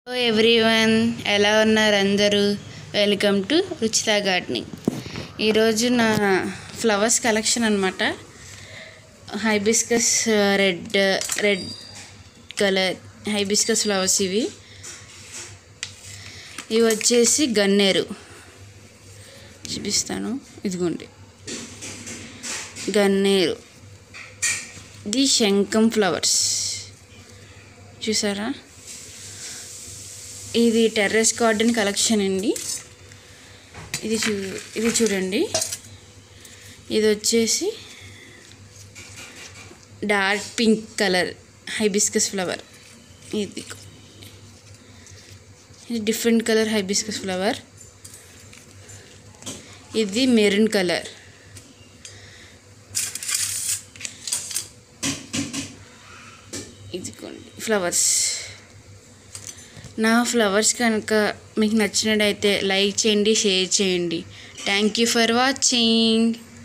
hello everyone ఎలా ఉన్నారు అందరూ వెల్కమ్ టు రుచిత గార్డెనింగ్ ఈరోజు నా ఫ్లవర్స్ కలెక్షన్ అనమాట hibiscus red red colour hibiscus flowers ఇవి ఇవి వచ్చేసి గన్నేరు చూపిస్తాను ఇదిగోండి గన్నేరు ఇది శంఖం ఫ్లవర్స్ చూసారా ఇది టెర్రస్ గార్డెన్ కలెక్షన్ అండి ఇది చూ ఇది చూడండి ఇది వచ్చేసి dark pink colour hibiscus flower ఇది ఇది డిఫరెంట్ కలర్ హైబిస్కస్ ఫ్లవర్ ఇది మెరూన్ కలర్ ఇదిగోండి ఫ్లవర్స్ నా ఫ్లవర్స్ కనుక మీకు నచ్చినట్టయితే లైక్ చేయండి షేర్ చేయండి థ్యాంక్ యూ ఫర్ వాచింగ్